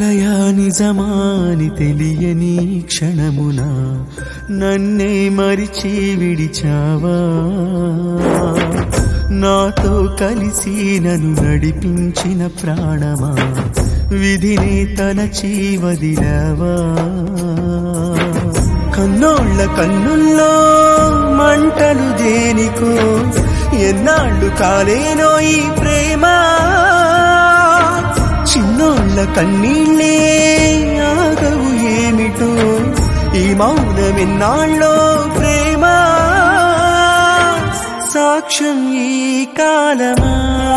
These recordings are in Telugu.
కలయా నిజమాని తెలియని క్షణమున నన్నే మరిచి విడిచావా నాతో కలిసి నన్ను నడిపించిన ప్రాణమా విధిని తలచి వదిలావా కన్నోళ్ళ కన్నుల్లో మంటలు దేనికో ఎన్నాళ్ళు కాలేనో ఈ ప్రేమ చిన్నోళ్ళ కన్నీళ్ళే ఆగవు ఏమిటో ఈ మౌనమెన్నాళ్ళో ప్రేమ సాక్ష్యం ఈ కాలమా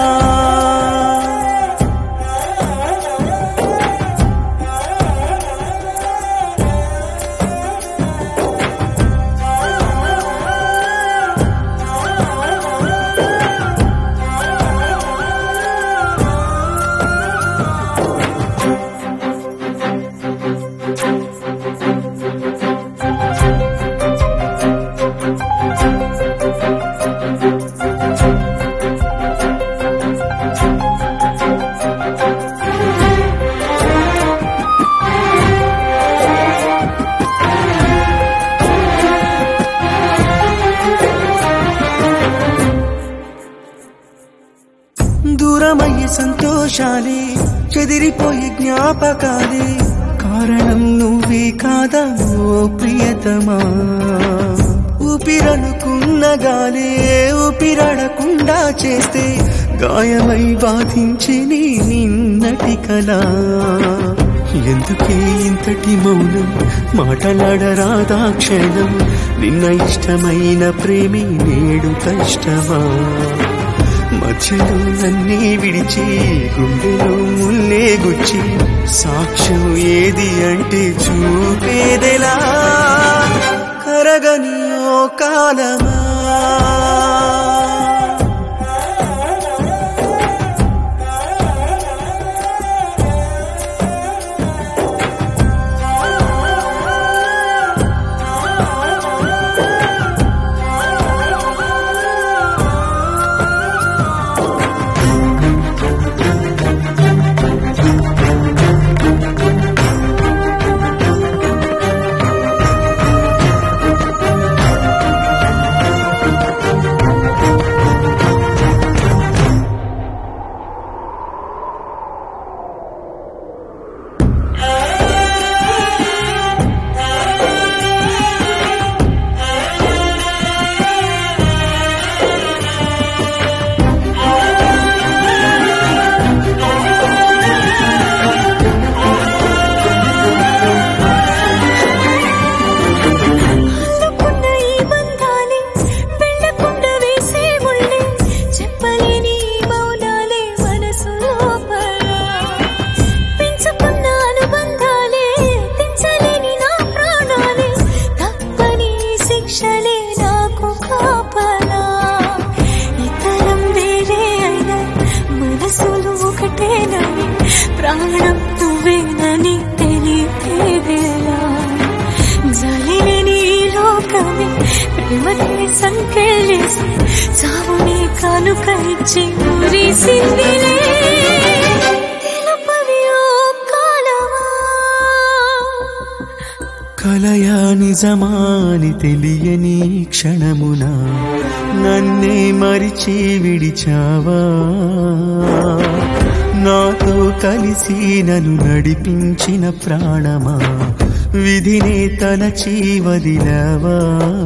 దూరమయ్యే సంతోషాలే చెదిరిపోయే జ్ఞాపకాలే కారణం నువ్వే కాదా ఓ ప్రియతమా ఊపిరనుకున్న గాలే ఊపిరాడకుండా చేస్తే గాయమై బాధించి నీ నిన్నటి కళ ఎందుకే ఇంతటి మౌనం మాటలాడరాదా క్షణం నిన్న ఇష్టమైన ప్రేమి నేడు కష్టమా మధ్యలో నన్నే విడిచి గుండెలో ముల్లే గుచ్చి సాక్ష్యం ఏది అంటే చూపేదెలా కరగని ఓ కాలమా అల్లుకున్న ఈ బంధాలే వెళ్ళకుండా వేసే ముళ్ళే చెప్పలేని ఈ మౌనాలే మనసు లోపల పెంచుకున్న అనుబంధాలే తెంచలేని నా ప్రాణాలే తప్పని శిక్షలే నాకు కాపలా ఇతరం వేరే అయినా మనసులు ఒకటేనని ప్రాణం నువ్వేనని తెలిపేదేలా జాలిలేని ఈ లోకమే ప్రేమకే సంకెళ్ళేసి చావుని కానుక ఇచ్చి ఊరేసిందిలే తెలుపవి ఓ కాలమా కలయా నిజమాని తెలియని క్షణమున నన్నే మరిచి విడిచావా నాతో కలిసి నన్ను నడిపించిన ప్రాణమా విధిని తలచి వదిలావా